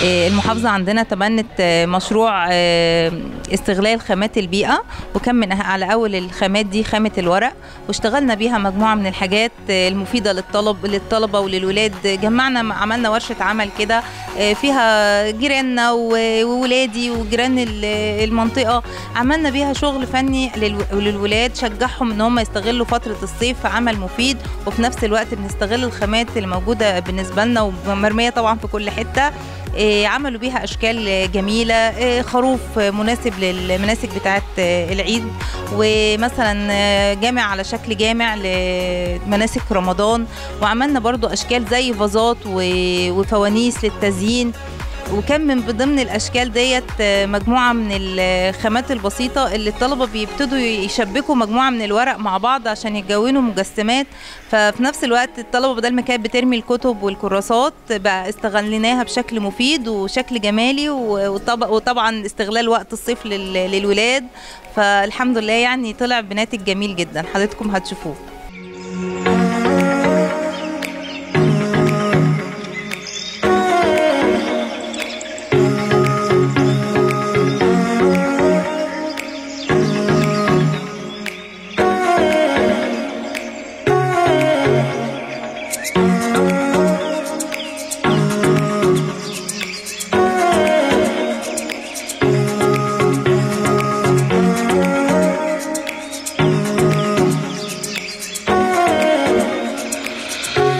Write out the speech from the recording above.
آه، المحافظة عندنا تبنت آه، مشروع آه، استغلال خامات البيئة وكان من أه- على أول الخامات دي خامة الورق واشتغلنا بيها مجموعة من الحاجات آه، المفيدة للطلب للطلبة وللولاد جمعنا عملنا ورشة عمل كده آه، فيها جيراننا و- وولادي وجيران ال- المنطقة عملنا بيها شغل فني للو- للولاد شجعهم ان هم يستغلوا فترة الصيف في عمل مفيد وفي نفس الوقت بنستغل الخامات اللي موجودة بالنسبة لنا ومرمية طبعا في كل حتة إيه، عملوا بيها اشكال جميله إيه، خروف مناسب للمناسك بتاعه العيد ومثلا آه، جامع على شكل جامع لمناسك رمضان وعملنا برضو اشكال زي فازات و- وفوانيس للتزيين وكان من ضمن الاشكال ديت آه، مجموعه من الخامات البسيطه اللي الطلبه بيبتدوا يشبكوا مجموعه من الورق مع بعض عشان يكونوا مجسمات ففي نفس الوقت الطلبه بدل ما كانت بترمي الكتب والكراسات بقى استغليناها بشكل مفيد وشكل جمالي و- وطب- وطبعا استغلال وقت الصيف لل- للولاد فالحمد لله يعني طلع بناتج جميل جدا حضرتكم هتشوفوه